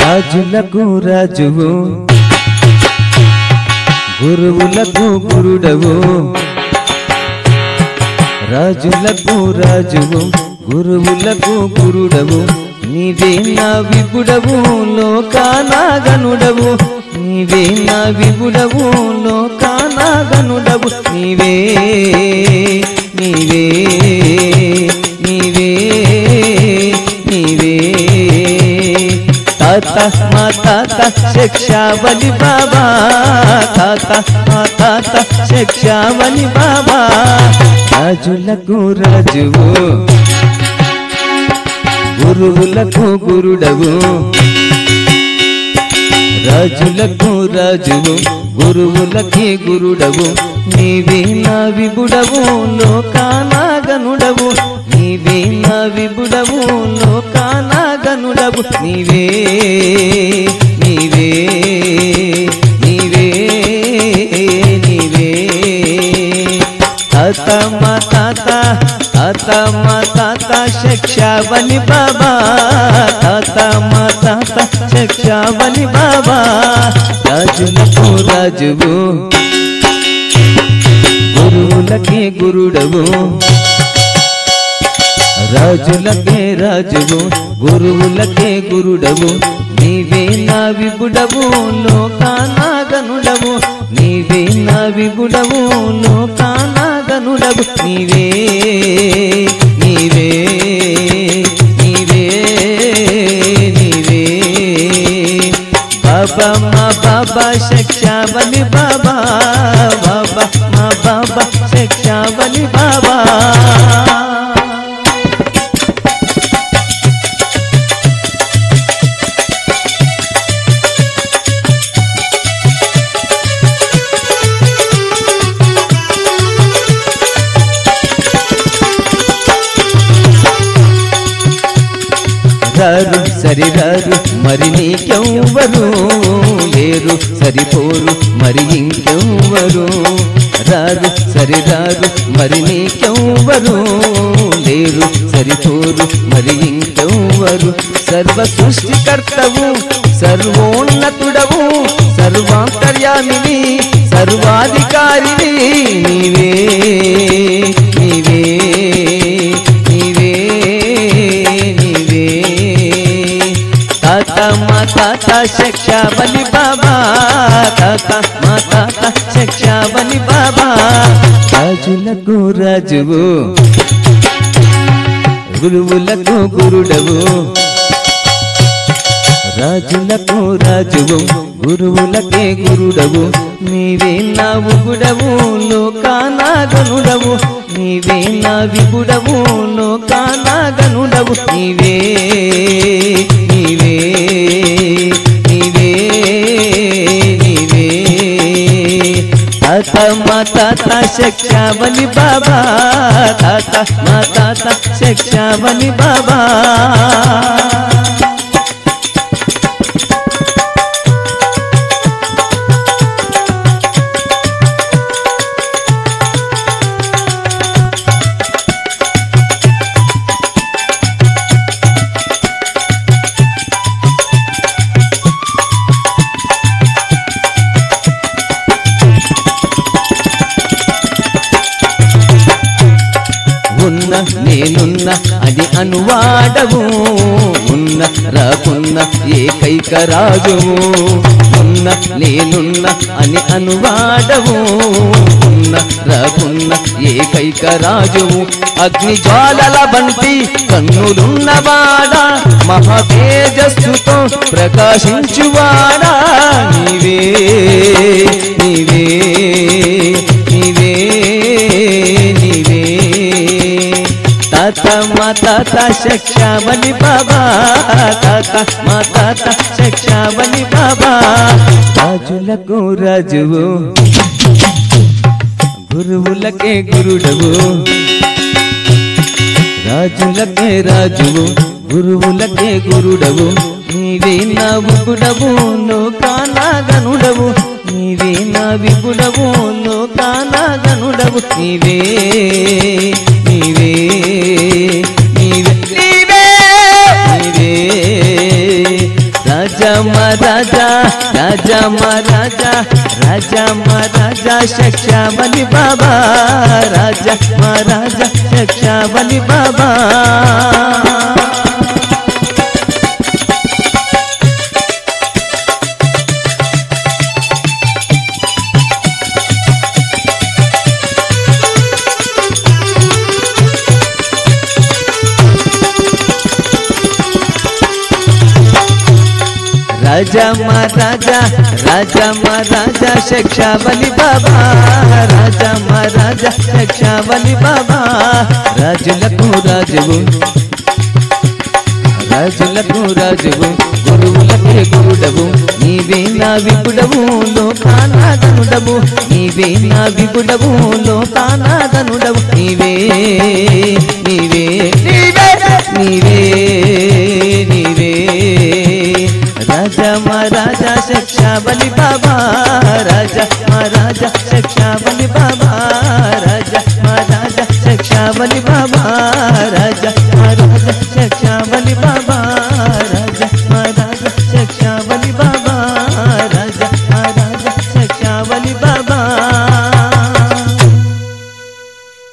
రాజులకు రాజువు గురువులకు గురుడవు రాజులకు రాజువు గురువులకు గురుడవు నీవే నా విపుడవు లోకానాగనుడవు నీవే నా విపుడవు లోకానాగనుడవు నీవే నీవే నీవే నీవే తాత మా తాత శిక్షావలి బాబా తాత మా తాత శిక్షావలి బాబా రాజులకు రాజువు గురువులకు గురుడవు రాజులకు రాజువు గురువులకి గురుడవు నీవే నా విబుడవు లోకానాగనుడవు నీవే నా విబుడవు లోకానాగనుడవు నీవే నీవే నీవే నీవే తాత మా తాత తాత మా తాత శిక్షావని బాబా తాత మా తాత శిక్షావని బాబా రాజులకు రాజువు గురువులకే గురుడవు రాజులకే రాజువు గురువులకే గురుడవు నీవే నా విబుడవు లోకానాగనుడవు నీవే నా విబుడవు లోకానాగనుడవు నీవే నీవే నీవే నీవే బాబా మా బాబా శిక్షావలి బాబా బాబా మా బాబా శిక్షావలి బాబా రారు సరిరారు మరి నీకెవ్వరు లేరు సరిపోరు మరి ఇంకెవ్వరు రారు సరిరారు మరి నీకెవ్వరు లేరు సరిపోరు మరి ఇంకెవ్వరు సర్వ సృష్టికర్తవు సర్వోన్నతుడవు సర్వాంతర్యామిని సర్వాధికారిని నీవే నీవే నీవే నీవే తాత మా తాత శిక్షావలి బాబా తాత మా తాత శిక్షావలి బాబా రాజులకు రాజువు గురువులకు గురుడవు రాజులకు రాజువు గురువులకే గురుడవు నీవే నా ఉగుడవు లోకానాగనుడవు నీవే నా విగుడవు లోకానాగనుడవు నీవే నీవే నీవే నీవే తాత మా తాత శిక్షావలి బాబా తాత మా తాత శిక్షావలి బాబా ఉన్న నేనున్న అది అనువాడవు ఉన్న రాకున్న ఏకైక రాజువు ఉన్న నేనున్న అని అనువాడవు ఉన్న రాకున్న ఏకైక రాజువు అగ్ని జ్వాలల బంటి కన్నులున్నవాడా మహా తేజస్సుతో ప్రకాశించువాడా నీవే నీవే నీవే నీవే తాత మా తాత శిక్షావలి బాబా తాత మా తాత శిక్షావలి బాబా రాజులకు రాజువు గురువులకే గురుడవు రాజులకే రాజువు గురువులకే గురుడవు నీవే నా ఉగుడవు లోకానాగనుడవు నీవే నా విగుడవు లోకానాగనుడవు నీవే నీవే నీవే నీవే నీవే రాజా మహారాజా రాజా మహారాజా రాజా మహారాజా శక్షావలి బాబా రాజా మహారాజా శక్షావలి బాబా రాజా మహారాజా రాజా మహారాజా శక్షావలి బాబా రాజా మహారాజా శక్షావలి బాబా రాజులకు రాజువు రాజులకు రాజువు గురువులకే గురుడవు నీవే నా విపుడవు లోకానాదనుడవు నీవే నా విపుడవు లోకానాదనుడవు నీవే నీవే నీవే నీవే నీవే రాజా మహారాజా శక్షావలి బాబా రాజా మహారాజా శక్షావలి బాబా రాజా మహారాజా శక్షావలి బాబా రాజా మహారాజా శక్షావలి బాబా